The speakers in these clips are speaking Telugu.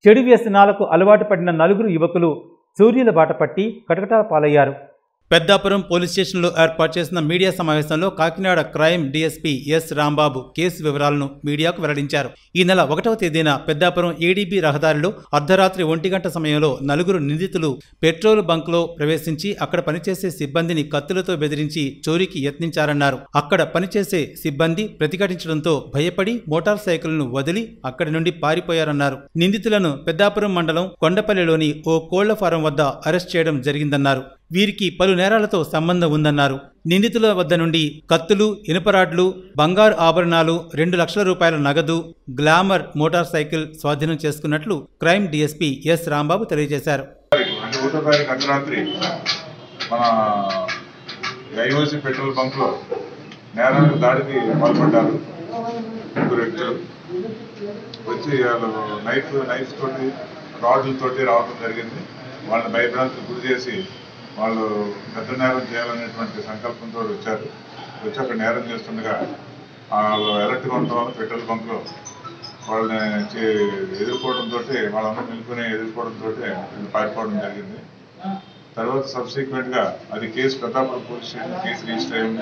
చెడు వ్యసనాలకు అలవాటు పడిన నలుగురు యువకులు సూర్యుల బాట పట్టి కటకటాల పాలయ్యారు పెద్దాపురం పోలీస్ స్టేషన్లో ఏర్పాటు చేసిన మీడియా సమావేశంలో Kakinada crime DSP S Rambabu case వివరాలను మీడియాకు వెల్లడించారు ఈ నెల ఒకటవ తేదీన పెద్దాపురం ఏడీబీ రహదారిలో అర్ధరాత్రి ఒంటి గంట సమయంలో నలుగురు నిందితులు పెట్రోల్ బంక్లో ప్రవేశించి అక్కడ పనిచేసే సిబ్బందిని కత్తులతో బెదిరించి చోరీకి యత్నించారన్నారు అక్కడ పనిచేసే సిబ్బంది ప్రతిఘటించడంతో భయపడి మోటార్ సైకిల్ను వదిలి అక్కడి నుండి పారిపోయారన్నారు నిందితులను పెద్దాపురం మండలం కొండపల్లిలోని ఓ కోళ్ల ఫారం వద్ద అరెస్ట్ చేయడం జరిగిందన్నారు వీరికి పలు నేరాలతో సంబంధం ఉందన్నారు నిందితుల వద్ద నుండి కత్తులు ఇనుపరాడ్లు బంగారు ఆభరణాలు రెండు లక్షల రూపాయల నగదు గ్లామర్ మోటార్ సైకిల్ స్వాధీనం చేసుకున్నట్లు క్రైమ్ డీఎస్పీ ఎస్ రాంబాబు తెలియజేశారు అంటే ఒకటో తారీఖు అర్ధరాత్రి మన ఐఓసి పెట్రోల్ బంక్ లో నేరానికి దాడికి పాల్పడ్డారు ముగ్గురు వ్యక్తులు వచ్చి వాళ్ళు నైఫ్ నైఫ్ తోటి రాడ్లతోటి రావడం జరిగింది వాళ్ళని భయభ్రాంతికి గురి చేసి వాళ్ళు పెద్ద నేరం చేయాలనేటువంటి సంకల్పంతో వచ్చారు వచ్చి అక్కడ నేరం చేస్తుండగా వాళ్ళు ఎలక్ట్రిక్ ఉండటం వల్ల పెట్రోల్ బంక్లో వాళ్ళని చే- ఎదుర్కోవడంతో వాళ్ళందరూ నిలుపుని ఎదుర్కోవడంతో వీళ్ళు పారిపోవడం జరిగింది తర్వాత సబ్సిక్వెంట్ గా అది case Peddapuram police station case register అయింది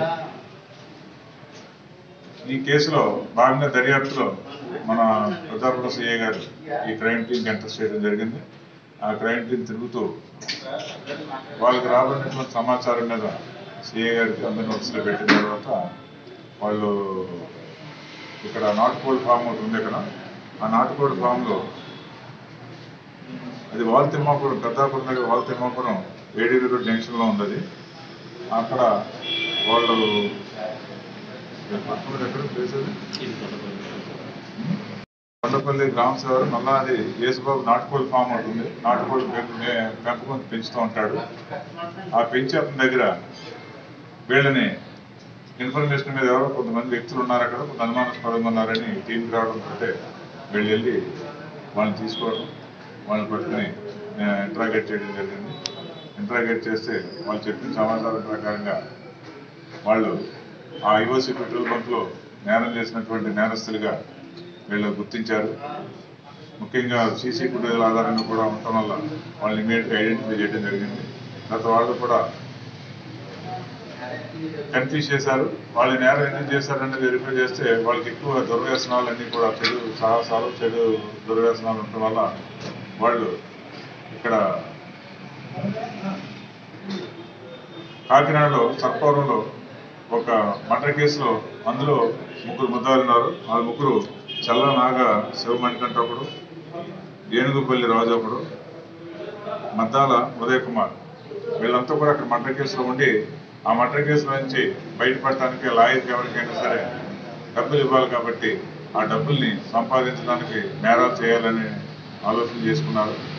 ఈ కేసులో భాగంగా దర్యాప్తులో మన పెద్దాపురం సిఐ గారు ఈ క్రైమ్ టీంకి ఎంటర్ చేయడం జరిగింది ఆ క్రైమ్ టీం తిరుగుతూ వాళ్ళకి రాబడినటువంటి సమాచారం మీద సిఐ గారికి అందరి నోట్స్లో పెట్టిన తర్వాత వాళ్ళు ఇక్కడ నాటుకోడి ఫామ్ ఒకటి ఉంది ఇక్కడ ఆ నాటుకోడి ఫామ్లో అది వాల్ తిమ్మాపురం పెద్దాపురం దగ్గర వాల్ తిమ్మాపురం ఏడీబీ రోడ్ జంక్షన్లో ఉంది అది అక్కడ వాళ్ళు పక్కన ఎక్కడ ప్లేస్ అది కొండపల్లి గ్రామ సేవరు మళ్ళా అది యేసుబాబు నాటుకోడి ఫామ్ ఒకటి ఉంది నాటుకోడి పెంపు- మే- పెంపకం పెంచుతూ ఉంటాడు ఆ పెంచి అతని దగ్గర వీళ్ళని ఇన్ఫర్మేషన్ మీద ఎవరో కొంతమంది వ్యక్తులు ఉన్నారు అక్కడ కొంత అనుమానాస్పదంగా ఉన్నారని టీంకి రావడంతో వీళ్ళు వెళ్ళి వాళ్ళని తీసుకోవడం వాళ్ళని పట్టుకుని ఇంట్రాగేట్ చేయడం జరిగింది ఇంట్రాగేట్ చేస్తే వాళ్ళు చెప్పిన సమాచారం ప్రకారంగా వాళ్ళు ఆ ఐఓసి పెట్రోల్ బంక్లో నేరం చేసినటువంటి నేరస్తులుగా వీళ్ళు గుర్తించారు ముఖ్యంగా సీసీ ఫుటేజ్ ఆధారంగా కూడా ఉండటం వల్ల వాళ్ళని ఇమీడియట్గా ఐడెంటిఫై చేయడం జరిగింది గత వాళ్ళు కూడా కన్ఫ్యూజ్ చేశారు వాళ్ళు నేరం ఎందుకు చేశారని వెరిఫై చేస్తే వాళ్ళకి ఎక్కువ దుర్వ్యసనాలు అన్నీ కూడా చెడు సాహసాలు చెడు దుర్వ్యసనాలు ఉండటం వల్ల వాళ్ళు ఇక్కడ కాకినాడలో సర్పవరంలో ఒక మర్డర్ కేసులో అందులో ముగ్గురు ముద్దాలు ఉన్నారు వాళ్ళ ముగ్గురు చల్ల నాగ శివమణికంఠ ఒకడు ఏనుగుపల్లి రాజు ఒకడు మద్దాల ఉదయ్ కుమార్ వీళ్ళంతా కూడా అక్కడ మర్డర్ కేసులో ఉండి ఆ మర్డర్ కేసులో నుంచి బయటపడటానికి లాయర్కి ఎవరికైనా సరే డబ్బులు ఇవ్వాలి కాబట్టి ఆ డబ్బుల్ని సంపాదించడానికి నేరాలు చేయాలని ఆలోచన చేసుకున్నారు